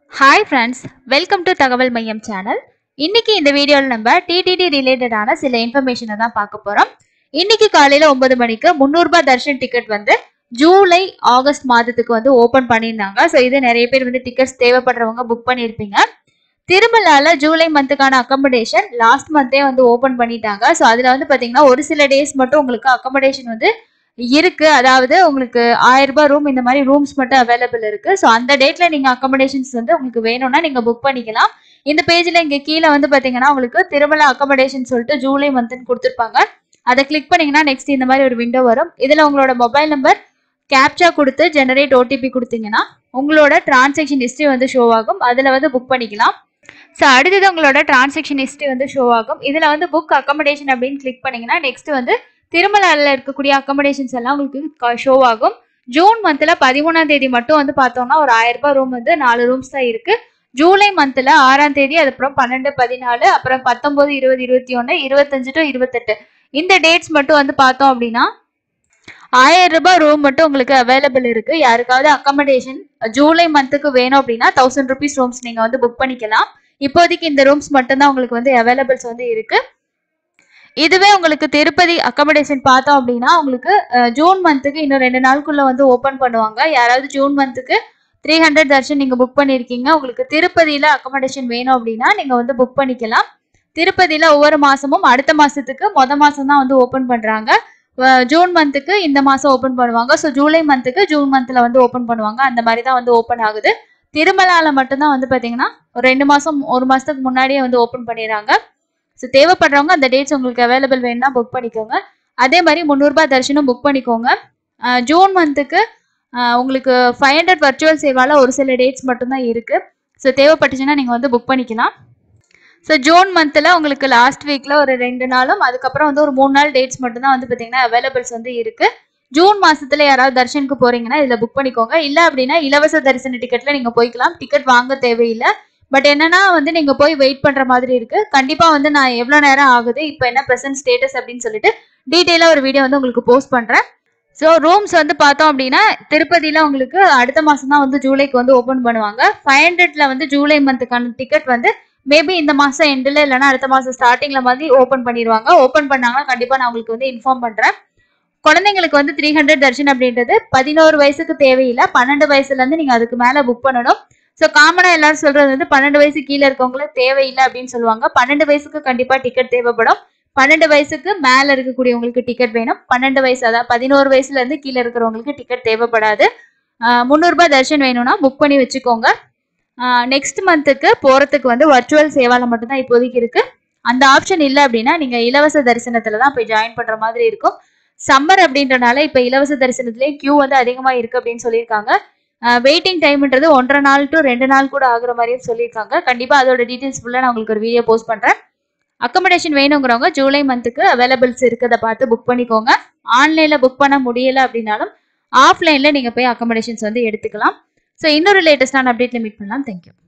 hi friends welcome to தகவல் மையம் channel இன்னைக்கு இந்த வீடியோவில் நம்ம டிடிடி ரிலேட்டடான சில இன்ஃபர்மேஷனை தான் பார்க்க போறோம் இன்னைக்கு காலையில ஒன்பது மணிக்கு முந்நூறுபா தர்ஷன் டிக்கெட் வந்து ஜூலை ஆகஸ்ட் மாதத்துக்கு வந்து ஓபன் பண்ணியிருந்தாங்க ஸோ இது நிறைய பேர் வந்து டிக்கெட்ஸ் தேவைப்படுறவங்க புக் பண்ணியிருப்பீங்க திருமலால ஜூலை மந்த்துக்கான அக்கமடேஷன் லாஸ்ட் மந்தே வந்து ஓபன் பண்ணிட்டாங்க ஸோ அதுல வந்து பாத்தீங்கன்னா ஒரு சில டேஸ் மட்டும் உங்களுக்கு அக்கமடேஷன் வந்து இருக்கு அதாவது உங்களுக்கு ஆயிரம் ரூபாய் ரூம் இந்த மாதிரி ரூம்ஸ் மட்டும் அவைலபிள் இருக்கு ஸோ அந்த டேட்ல நீங்க அக்கமடேஷன்ஸ் வந்து உங்களுக்கு வேணும்னா நீங்க புக் பண்ணிக்கலாம் இந்த பேஜ்ல இங்க கீழே வந்து பாத்தீங்கன்னா உங்களுக்கு திருமலா அக்கமடேஷன் சொல்லிட்டு ஜூலை மந்த்னு கொடுத்துருப்பாங்க அதை கிளிக் பண்ணீங்கன்னா நெக்ஸ்ட் இந்த மாதிரி ஒரு விண்டோ வரும் இதுல உங்களோட மொபைல் நம்பர் கேப்சா கொடுத்து ஜெனரேட் ஓடிபி கொடுத்தீங்கன்னா உங்களோட டிரான்சாக்ஷன் ஹிஸ்ட்ரி வந்து ஷோ ஆகும் அதுல வந்து புக் பண்ணிக்கலாம் ஸோ அடுத்தது உங்களோட டிரான்சாக்ஷன் ஹிஸ்ட்ரி வந்து ஷோ ஆகும் இதுல வந்து புக் அக்கமடேஷன் அப்படின்னு கிளிக் பண்ணீங்கன்னா நெக்ஸ்ட் வந்து திருமலால இருக்கக்கூடிய அக்கமடேஷன்ஸ் எல்லாம் உங்களுக்கு ஷோ ஆகும் ஜூன் மந்த்ல பதிமூணாம் தேதி மட்டும் வந்து பார்த்தோம்னா ஒரு ஆயிரம் ரூபாய் ரூம் வந்து நாலு ரூம்ஸ் தான் இருக்கு ஜூலை மந்த்ல ஆறாம் தேதி அதுக்கப்புறம் பன்னெண்டு பதினாலு அப்புறம் பத்தொன்பது இருபது இருபத்தி ஒன்று இருபத்தஞ்சு டு இருபத்தெட்டு இந்த டேட்ஸ் மட்டும் வந்து பார்த்தோம் அப்படின்னா ஆயிரம் ரூபாய் ரூம் மட்டும் உங்களுக்கு அவைலபிள் இருக்கு யாருக்காவது அக்கமடேஷன் ஜூலை மந்த்துக்கு வேணும் அப்படின்னா தௌசண்ட் ருபீஸ் ரூம்ஸ் நீங்க வந்து புக் பண்ணிக்கலாம் இப்போதைக்கு இந்த ரூம்ஸ் மட்டும்தான் உங்களுக்கு வந்து அவைலபிள்ஸ் வந்து இருக்கு இதுவே உங்களுக்கு திருப்பதி அக்கமடேஷன் பார்த்தோம் அப்படின்னா உங்களுக்கு அஹ், ஜூன் மந்த்துக்கு இன்னும் ரெண்டு நாளுக்குள்ள வந்து ஓபன் பண்ணுவாங்க யாராவது ஜூன் மந்த்துக்கு த்ரீ ஹண்ட்ரட் தர்ஷன் நீங்க புக் பண்ணிருக்கீங்க உங்களுக்கு திருப்பதியில அக்கமடேஷன் வேணும் அப்படின்னா நீங்க வந்து புக் பண்ணிக்கலாம் திருப்பதியில ஒவ்வொரு மாசமும் அடுத்த மாசத்துக்கு மொத மாசம் தான் வந்து ஓபன் பண்றாங்க அஹ், ஜூன் மந்த்துக்கு இந்த மாசம் ஓபன் பண்ணுவாங்க ஸோ ஜூலை மந்த்துக்கு ஜூன் மந்த்ல வந்து ஓபன் பண்ணுவாங்க அந்த மாதிரி தான் வந்து ஓபன் ஆகுது திருமலால மட்டும்தான் வந்து பாத்தீங்கன்னா ஒரு ரெண்டு மாசம் ஒரு மாசத்துக்கு முன்னாடியே வந்து ஓபன் பண்ணிடுறாங்க ஸோ தேவைப்படுறவங்க அந்த டேட்ஸ் உங்களுக்கு அவைலபிள் வேணும்னா புக் பண்ணிக்கோங்க அதே மாதிரி முந்நூறுபா தர்ஷனும் புக் பண்ணிக்கோங்க அஹ் ஜூன் மந்த்துக்கு உங்களுக்கு ஃபைவ் ஹண்ட்ரட் வர்ச்சுவல் சேவால ஒரு சில டேட்ஸ் மட்டும்தான் இருக்கு ஸோ தேவைப்பட்டுச்சுன்னா நீங்கள் வந்து புக் பண்ணிக்கலாம் ஸோ ஜூன் மந்தில் உங்களுக்கு லாஸ்ட் வீக்கில் ஒரு ரெண்டு நாளும் அதுக்கப்புறம் வந்து ஒரு மூணு நாள் டேட்ஸ் மட்டும்தான் வந்து பார்த்தீங்கன்னா அவைலபிள்ஸ் வந்து இருக்கு ஜூன் மாசத்துல யாராவது தர்ஷனுக்கு போறீங்கன்னா இதில் புக் பண்ணிக்கோங்க இல்லை அப்படின்னா இலவச தரிசன டிக்கெட்ல நீங்கள் போய்க்கலாம் டிக்கெட் வாங்க தேவையில்லை பட் என்னன்னா வந்து நீங்க போய் வெயிட் பண்ற மாதிரி இருக்கு கண்டிப்பா வந்து நான் எவ்வளவு நேரம் ஆகுது இப்போ என்ன பிரசன்ட் ஸ்டேட்டஸ் அப்படின்னு சொல்லிட்டு டீட்டெயிலா ஒரு வீடியோ வந்து உங்களுக்கு போஸ்ட் பண்றேன் ஸோ ரூம்ஸ் வந்து பார்த்தோம் அப்படின்னா திருப்பதியில உங்களுக்கு அடுத்த மாசம் தான் வந்து ஜூலைக்கு வந்து ஓப்பன் பண்ணுவாங்க ஃபைவ் ஹண்ட்ரட்ல வந்து ஜூலை மந்த்துக்கான டிக்கெட் வந்து மேபி இந்த மாசம் எண்டில் இல்லைன்னா அடுத்த மாசம் ஸ்டார்டிங்ல மாதிரி ஓப்பன் பண்ணிடுவாங்க ஓப்பன் பண்ணாங்கன்னா கண்டிப்பா நான் உங்களுக்கு வந்து இன்ஃபார்ம் பண்றேன் குழந்தைங்களுக்கு வந்து த்ரீ ஹண்ட்ரட் தர்ஷன் அப்படின்றது பதினோரு வயசுக்கு தேவையில்லை பன்னெண்டு வயசுல இருந்து நீங்க அதுக்கு மேல புக் பண்ணணும் ஸோ காமனா எல்லாரும் சொல்றது வந்து பன்னெண்டு வயசு கீழே இருக்கவங்களுக்கு தேவையில்லை அப்படின்னு சொல்லுவாங்க பன்னெண்டு வயசுக்கு கண்டிப்பா டிக்கெட் தேவைப்படும் பன்னெண்டு வயசுக்கு மேல இருக்கக்கூடியவங்களுக்கு டிக்கெட் வேணும் பன்னெண்டு வயசு அதாவது பதினோரு வயசுல இருந்து கீழே இருக்கிறவங்களுக்கு டிக்கெட் தேவைப்படாது ஆஹ் முந்நூறுபா தர்ஷன் வேணும்னா புக் பண்ணி வச்சுக்கோங்க நெக்ஸ்ட் மந்த்துக்கு போறதுக்கு வந்து வர்ச்சுவல் சேவால மட்டும்தான் இப்போதைக்கு இருக்கு அந்த ஆப்ஷன் இல்லை அப்படின்னா நீங்க இலவச தரிசனத்துல தான் போய் ஜாயின் பண்ற மாதிரி இருக்கும் சம்மர் அப்படின்றனால இப்ப இலவச தரிசனத்திலேயே கியூ வந்து அதிகமா இருக்கு அப்படின்னு சொல்லியிருக்காங்க வெயிட்டிங் டைம்ன்றது ஒன்றரை நாள் டு ரெண்டு நாள் கூட ஆகுற மாதிரியும் சொல்லியிருக்காங்க கண்டிப்பா அதோட டீட்டெயில்ஸ் ஃபுல்லாக நான் உங்களுக்கு ஒரு வீடியோ போஸ்ட் பண்றேன் அக்கமடேஷன் வேணுங்கிறவங்க ஜூலை மந்த்துக்கு அவைலபிள்ஸ் இருக்கிறத பார்த்து புக் பண்ணிக்கோங்க ஆன்லைன்ல புக் பண்ண முடியல அப்படின்னாலும் ஆஃப்லைன்ல நீங்க போய் அக்கமடேஷன்ஸ் வந்து எடுத்துக்கலாம் ஸோ இன்னொரு லேட்டஸ்டான அப்டேட்ல மீட் பண்ணலாம் தேங்க்யூ